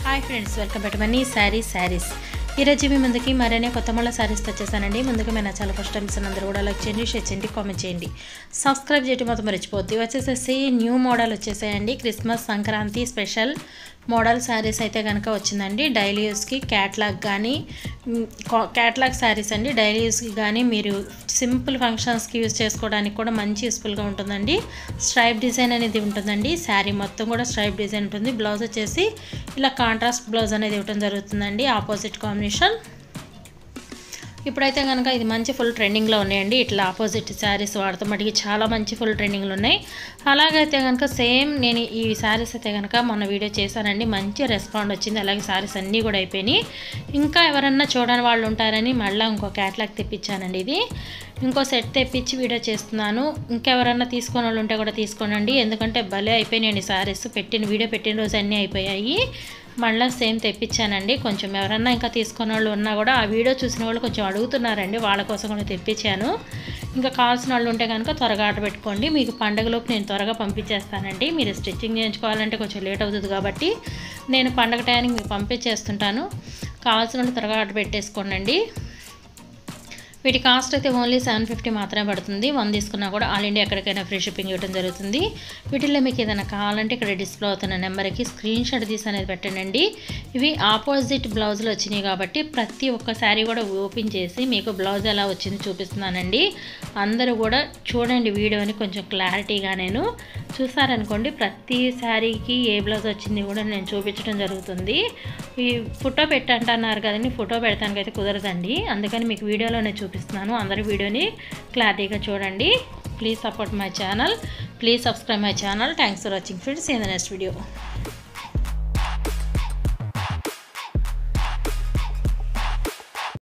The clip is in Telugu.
హాయ్ ఫ్రెండ్స్ వెల్కమ్ బ్యాక్ మనీ శారీస్ శారీస్ ఈరోజు మీ ముందుకి మరిన్ని కొత్త మళ్ళీ శారీస్ వచ్చేసానండి ముందుగా మీ నా చాలా ఫస్ట్ టైమ్స్ అందరూ కూడా లైక్ చేయండి షేర్ చేయండి కామెంట్ చేయండి సబ్స్క్రైబ్ చేయడం మాత్రం మర్చిపోద్ది వచ్చేసేసి న్యూ మోడల్ వచ్చేసాయండి Christmas Sankranti special model saris అయితే కనుక వచ్చిందండి డైలీ యూస్కి క్యాట్లాగ్ కానీ క్యాట్లాగ్ శారీస్ అండి డైలీ యూస్కి కానీ మీరు సింపుల్ ఫంక్షన్స్కి యూస్ చేసుకోవడానికి కూడా మంచి యూస్ఫుల్గా ఉంటుందండి స్ట్రైప్ డిజైన్ అనేది ఉంటుందండి శారీ మొత్తం కూడా స్ట్రైప్ డిజైన్ ఉంటుంది బ్లౌజ్ వచ్చేసి ఇలా కాంట్రాస్ట్ బ్లౌజ్ అనేది ఇవ్వడం జరుగుతుందండి ఆపోజిట్ కాంబినేషన్ ఇప్పుడైతే కనుక ఇది మంచి ఫుల్ ట్రెండింగ్లో ఉన్నాయండి ఇట్లా ఆపోజిట్ శారీస్ వాడతాం మటుకి చాలా మంచి ఫుల్ ట్రెండింగ్లో ఉన్నాయి అలాగైతే కనుక సేమ్ నేను ఈ శారీస్ అయితే కనుక మొన్న వీడియో చేశానండి మంచి రెస్పాండ్ వచ్చింది అలాగే శారీస్ అన్నీ కూడా అయిపోయినాయి ఇంకా ఎవరన్నా చూడని వాళ్ళు ఉంటారని మళ్ళీ ఇంకో క్యాట్లాగ్ తెప్పించానండి ఇది ఇంకో సెట్ తెప్పించి వీడియో చేస్తున్నాను ఇంకెవరన్నా తీసుకునే వాళ్ళు ఉంటే కూడా తీసుకోనండి ఎందుకంటే భలే అయిపోయినాయండి శారీస్ పెట్టిన వీడియో పెట్టిన రోజు అన్నీ అయిపోయాయి మళ్ళీ సేమ్ తెప్పించానండి కొంచెం ఎవరన్నా ఇంకా తీసుకున్న వాళ్ళు ఉన్నా కూడా ఆ వీడియో చూసిన వాళ్ళు కొంచెం అడుగుతున్నారండి వాళ్ళ కోసం కూడా తెప్పించాను ఇంకా కావాల్సిన వాళ్ళు ఉంటే కనుక త్వరగా ఆర్డర్ పెట్టుకోండి మీకు పండగలోపు నేను త్వరగా పంపించేస్తానండి మీరు స్టిచ్చింగ్ చేయించుకోవాలంటే కొంచెం లేట్ అవుతుంది కాబట్టి నేను పండగ టయానికి మీకు పంపించేస్తుంటాను కావాల్సిన వాళ్ళు త్వరగా ఆర్డర్ పెట్టేసుకోండి వీటి కాస్ట్ అయితే ఓన్లీ సెవెన్ ఫిఫ్టీ మాత్రమే పడుతుంది వన్ తీసుకున్నా కూడా ఆల్ ఇండియా ఎక్కడికైనా ఫ్రీ షిప్పింగ్ ఇవ్వడం జరుగుతుంది వీటిల్లో మీకు ఏదైనా కావాలంటే ఇక్కడ డిస్ప్లే అవుతున్న నెంబర్కి స్క్రీన్ షాట్ తీసి అనేది పెట్టండి ఇవి ఆపోజిట్ బ్లౌజులు వచ్చినాయి కాబట్టి ప్రతి ఒక్క శారీ కూడా ఓపెన్ చేసి మీకు బ్లౌజ్ ఎలా వచ్చింది చూపిస్తున్నానండి అందరూ కూడా చూడండి వీడియోని కొంచెం క్లారిటీగా నేను చూసారనుకోండి ప్రతి శారీకి ఏ బ్లౌజ్ వచ్చింది కూడా నేను చూపించడం జరుగుతుంది ఈ ఫోటో పెట్టంటున్నారు కదండి ఫోటో పెడతానికి అయితే కుదరదండి అందుకని మీకు వీడియోలోనే చూపిస్తున్నాను అందరూ వీడియోని క్లారిటీగా చూడండి please support my channel please subscribe my channel thanks for watching friends in the next video